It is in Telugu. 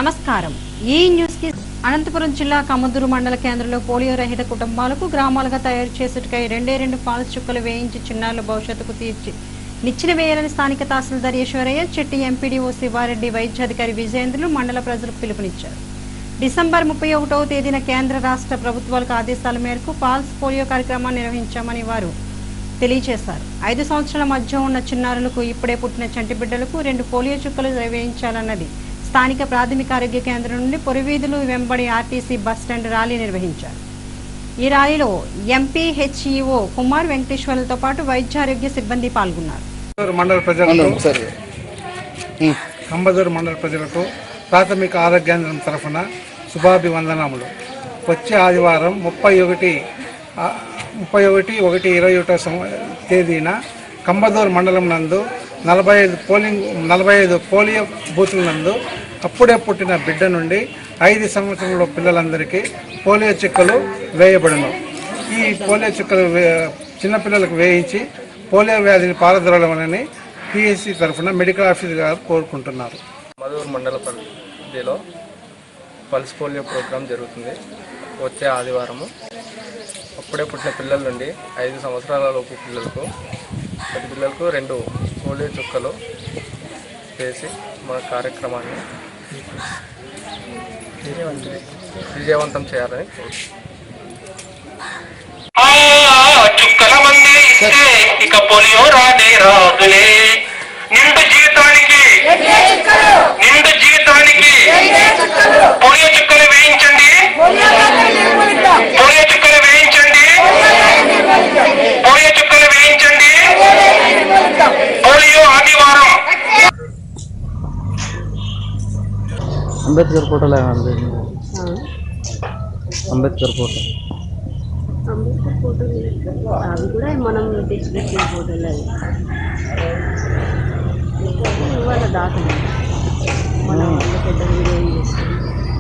నమస్కారం ఈ న్యూస్ కి అనంతపురం జిల్లా కమ్మదూరు మండల కేంద్రంలో పోలియో రహిత కుటుంబాలకు గ్రామాలుగా తయారు చేసేటుకై రెండే రెండు పాలస్ చుక్కలు వేయించి చిన్నారుల భవిష్యత్తుకు తీర్చి నిచ్చిన వేయాలని స్థానిక తహసీల్దార్ ఈశ్వరయ్య చెట్టి ఎంపీడీఓ శివారెడ్డి వైద్యాధికారి విజయేంద్రులు మండల ప్రజలకు పిలుపునిచ్చారు డిసెంబర్ ముప్పై ఒకటవ తేదీన కేంద్ర రాష్ట్ర ప్రభుత్వాలకు ఆదేశాల మేరకు పాల్స్ పోలియో కార్యక్రమాన్ని నిర్వహించామని వారు తెలియజేశారు ఐదు సంవత్సరాల మధ్య ఉన్న చిన్నారులకు ఇప్పుడే పుట్టిన చంటి బిడ్డలకు రెండు పోలియో చుక్కలు వేయించాలన్నది స్థానిక ప్రాథమిక ఆరోగ్య కేంద్రం నుండి పొరివీధులు వెంబడి ఆర్టీసీ బస్ స్టాండ్ ర్యాలీ నిర్వహించారు ఈ ర్యాలీలో ఎంపీ హెచ్ఈఓ కుమార్ వెంకటేశ్వర్లతో పాటు వైద్య ఆరోగ్య సిబ్బంది పాల్గొన్నారు కంబదూరు మండల ప్రజలకు కంబదూరు మండల ప్రజలకు ప్రాథమిక ఆరోగ్యాంధ్రం తరఫున శుభాభివందనములు వచ్చే ఆదివారం ముప్పై ఒకటి ఆ, ముప్పై ఒకటి ఒకటి ఇరవై ఒకటో సం- తేదీన కంబదూరు మండలం నందు నలభై ఐదు పోలింగ్ నలభై ఐదు పోలియో బూతుల నందు అప్పుడే పుట్టిన బిడ్డ నుండి ఐదు సంవత్సరంలో పిల్లలందరికీ పోలియో చుక్కలు వేయబడును ఈ పోలియో చుక్కలు వే చిన్నపిల్లలకు వేయించి పోలియో వ్యాధిని పారద్రోలమని పిఎస్సి తరఫున మెడికల్ ఆఫీసర్ గారు కోరుకుంటున్నారు మధూర్ మండల పరిధిలో పల్స్ పోలియో ప్రోగ్రాం జరుగుతుంది వచ్చే ఆదివారము అప్పుడే పుట్టిన పిల్లల నుండి ఐదు సంవత్సరాల లోపు పిల్లలకు పది పిల్లలకు రెండు పోలియో చుక్కలు వేసి మన కార్యక్రమాన్ని విజయవంతం చేయాలని కోరుకుంటున్నాను. ఆ చుక్కల మంది ఇస్తే ఇక పోలియో రాదే రాదులే నిండు జీవితానికి నిండు జీవితానికి పోలియో చుక్కలు వేయించండి పోలియో చుక్కలు వేయించండి పోలియో చుక్కలు వేయించండి పోలియో ఆదివారం అంబేద్కర్ ఫోటోలో ఏమండి అంబేద్కర్ ఫోటో అంబేద్కర్ ఫోటోలు అవి కూడా మనం తెచ్చిపెట్టిన ఫోటోలు అవి ఇవాళ దాతలు మనం వాళ్ళ పెద్ద వీడియో చేస్తాం